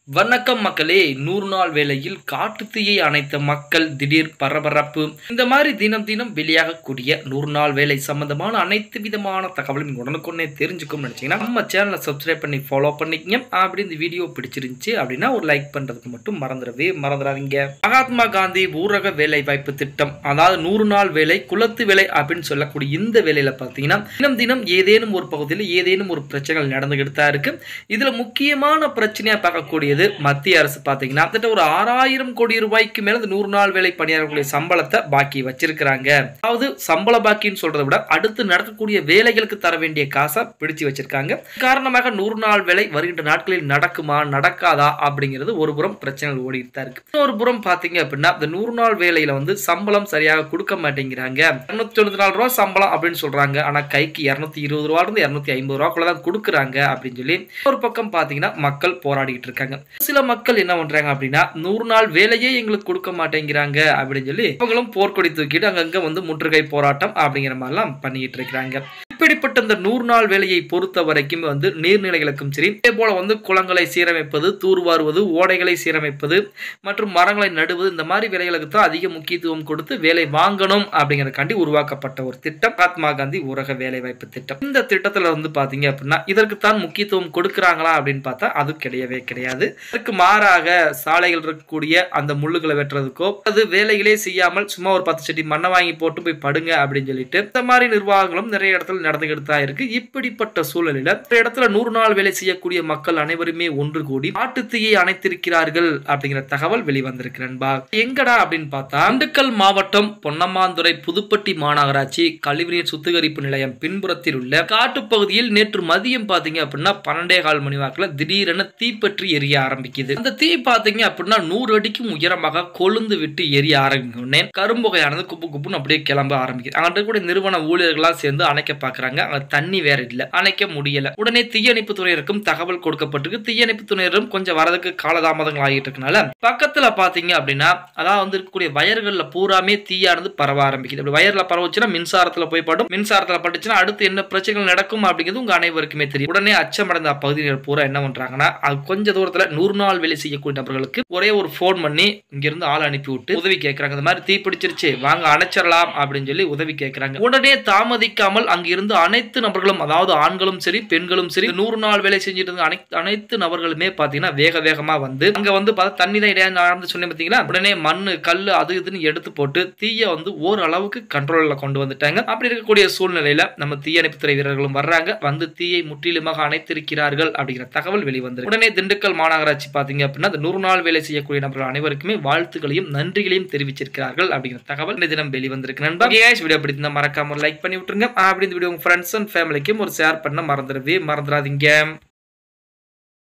வணக்கம் மக்களே நூறு நாள் வேளையில் காட்டுத்தீயை அணைத்த மக்கள் திடீர் பரபரப்பு இந்த மாதிரி தினம் தினம் வெளியாகக்கூடிய நூறு நாள் வேலை சம்பந்தமான அனைத்து விதமான தகவலும் உடனுக்குடனே தெரிஞ்சுக்கணும்னு நினைச்சீங்கன்னா நம்ம சேனலை சப்ஸ்கிரைப் பண்ணி ஃபாலோ பண்ணிக்கங்க அப்படி இந்த வீடியோ பிடிச்சிருந்துச்சு அப்படின்னா ஒரு லைக் பண்றதுக்கு மட்டும் மறந்துடவே மறந்துடாதீங்க மகாத்மா காந்தி ஊரக வேலை வாய்ப்பு திட்டம் அதாவது நூறு நாள் வேலை குலத்து வேலை அப்படின்னு சொல்லக்கூடிய இந்த வேலையில பார்த்தீங்கன்னா தினம் தினம் ஏதேனும் ஒரு பகுதியில் ஏதேனும் ஒரு பிரச்சனைகள் நடந்துகிட்டு தான் இருக்கு இதுல முக்கியமான பிரச்சனையா பார்க்கக்கூடியது மத்திய அரசு பாத்தீங்கன்னா கிட்டத்தட்ட ஒரு ஆறாயிரம் கோடி ரூபாய்க்கு மேல இந்த நூறு நாள் வேலை பணியாளர்களுடைய சம்பளத்தை பாக்கி வச்சிருக்கிறாங்க அதாவது சம்பள பாக்கின்னு சொல்றதை விட அடுத்து நடக்கக்கூடிய வேலைகளுக்கு தர வேண்டிய காசை பிடிச்சு வச்சிருக்காங்க காரணமாக நூறு நாள் வேலை வருகின்ற நாட்களில் நடக்குமா நடக்காதா அப்படிங்கிறது ஒரு புறம் பிரச்சனைகள் ஓடிட்டு தான் இருக்கு இன்னொரு புறம் பாத்தீங்க அப்படின்னா இந்த நூறு நாள் வேலையில வந்து சம்பளம் சரியாக கொடுக்க மாட்டேங்கிறாங்க இருநூத்தி தொண்ணூத்தி நாலு ரூபா சம்பளம் அப்படின்னு சொல்றாங்க ஆனா கைக்கு இருநூத்தி இருபது ரூபா இருந்து இருநூத்தி ஐம்பது ரூபாக்குள்ள தான் கொடுக்குறாங்க அப்படின்னு சொல்லி ஒரு பக்கம் பாத்தீங்கன்னா மக்கள் போராடிட்டு இருக்காங்க சில மக்கள் என்ன பண்றாங்க அப்படின்னா நூறு நாள் வேலையே எங்களுக்கு கொடுக்க மாட்டேங்கிறாங்க அப்படின்னு சொல்லி இவங்களும் போர்க்கொடி தூக்கிட்டு அங்கங்க வந்து முற்றுகை போராட்டம் அப்படிங்கிற மாதிரிலாம் பண்ணிட்டு இருக்கிறாங்க இப்படிப்பட்ட இந்த நூறு நாள் வேலையை பொறுத்த வரைக்கும் வந்து நீர்நிலைகளுக்கும் சரி இதே போல வந்து குளங்களை சீரமைப்பது தூர்வாருவது ஓடைகளை சீரமைப்பது மற்றும் மரங்களை நடுவது இந்த மாதிரி வேலைகளுக்கு தான் அதிக முக்கியத்துவம் கொடுத்து வேலை வாங்கணும் அப்படிங்கறதுக்காண்டி உருவாக்கப்பட்ட ஒரு திட்டம் மகாத்மா காந்தி ஊரக வேலை வாய்ப்பு திட்டம் இந்த திட்டத்துல வந்து பாத்தீங்க அப்படின்னா இதற்கு தான் முக்கியத்துவம் கொடுக்கறாங்களா அப்படின்னு பார்த்தா அது கிடையவே கிடையாது அதற்கு மாறாக சாலைகள் இருக்கக்கூடிய அந்த முள்ளுகளை வெட்டுறதுக்கோ அது வேலைகளே செய்யாமல் சும்மா ஒரு பத்து செடி மண்ணை வாங்கி போட்டு போய் படுங்க அப்படின்னு சொல்லிட்டு இந்த மாதிரி நிர்வாகங்களும் நிறைய இடத்துல நடந்துகிட்டு தான் இருக்கு இப்படிப்பட்ட சூழலில் ஒரு இடத்துல நூறு நாள் வேலை செய்யக்கூடிய மக்கள் அனைவருமே ஒன்று கூடி காட்டுத்தீயை அணைத்திருக்கிறார்கள் அப்படிங்கிற தகவல் வெளிவந்திருக்கு நண்பா எங்கடா அப்படின்னு பார்த்தா திண்டுக்கல் மாவட்டம் பொன்னம்மாந்துறை புதுப்பட்டி மாநகராட்சி கழிவுநீர் சுத்திகரிப்பு நிலையம் பின்புறத்தில் உள்ள காட்டுப்பகுதியில் நேற்று மதியம் பாத்தீங்க அப்படின்னா பன்னெண்டே கால் மணி வாக்கில் திடீரென தீப்பற்றி எரிய ஆரம்பிக்குது அந்த தீ பாத்தீங்க அப்படின்னா நூறு அடிக்கும் உயரமாக கொழுந்து விட்டு எரிய ஆரம்பிக்கணுன்னே கரும்புகையானது குப்பு குப்புன்னு அப்படியே கிளம்ப ஆரம்பிக்குது அங்க இருக்கக்கூடிய நிறுவன ஊழியர்களா சேர்ந்து அணைக்க பாக்குறாங்க அங்க தண்ணி வேற இல்ல அணைக்க முடியல உடனே தீயணைப்பு துறையினருக்கும் தகவல் கொடுக்கப்பட்டிருக்கு தீயணைப்பு துறையினரும் கொஞ்சம் வரதுக்கு காலதாமதங்கள் ஆகிட்டு இருக்கனால பக்கத்துல பாத்தீங்க அப்படின்னா அதாவது வந்து இருக்கக்கூடிய வயர்கள்ல பூராமே தீயானது பரவ ஆரம்பிக்குது அப்படி வயர்ல பரவச்சுன்னா மின்சாரத்துல போய் படும் மின்சாரத்துல பட்டுச்சுன்னா அடுத்து என்ன பிரச்சனைகள் நடக்கும் அப்படிங்கிறது உங்க அனைவருக்குமே தெரியும் உடனே அச்சமடைந்த அப்பகுதியினர் பூரா என்ன பண்றாங்கன்னா அது கொஞ்ச தூரத்துல நூறு நாள் வேலை செய்யக்கூடிய நபர்களுக்கு ஒரே ஒரு போன் பண்ணி இங்க இருந்து ஆள் அனுப்பி விட்டு உதவி கேட்கறாங்க இந்த மாதிரி தீ பிடிச்சிருச்சு வாங்க அணைச்சிடலாம் அப்படின்னு சொல்லி உதவி கேட்கறாங்க உடனே தாமதிக்காமல் அங்க இருந்து அனைத்து நபர்களும் அதாவது ஆண்களும் சரி பெண்களும் சரி நூறு நாள் வேலை செஞ்சுட்டு இருந்த அனைத்து அனைத்து நபர்களுமே பாத்தீங்கன்னா வேக வேகமா வந்து அங்க வந்து பார்த்தா தண்ணி தான் இடையே நடந்து சொன்னேன் பாத்தீங்களா உடனே மண்ணு கல் அது இதுன்னு எடுத்து போட்டு தீய வந்து ஓரளவுக்கு கண்ட்ரோல்ல கொண்டு வந்துட்டாங்க அப்படி இருக்கக்கூடிய சூழ்நிலையில நம்ம தீயணைப்புத்துறை வீரர்களும் வர்றாங்க வந்து தீயை முற்றிலுமாக அணைத்திருக்கிறார்கள் அப்படிங்கிற தகவல் வெளிவந்தது உடனே திண்டுக்கல் மாநகராட்சி பாத்தீங்க அப்படின்னா அந்த நூறு நாள் வேலை செய்யக்கூடிய நபர்கள் அனைவருக்குமே வாழ்த்துக்களையும் நன்றிகளையும் தெரிவிச்சிருக்கிறார்கள் அப்படிங்கிற தகவல் இந்த தினம் வெளிவந்திருக்கு நண்பா வீடியோ பிடிச்சிருந்தா மறக்காம லைக் பண்ணி விட்டுருங்க அப்படி இந்த வீடியோ உங்க ஃப்ரெண்ட்ஸ் அண்ட் ஃபேமிலிக்கும் ஒரு ஷேர் பண்ண மறந்துடவே மறந்துடாதீங்க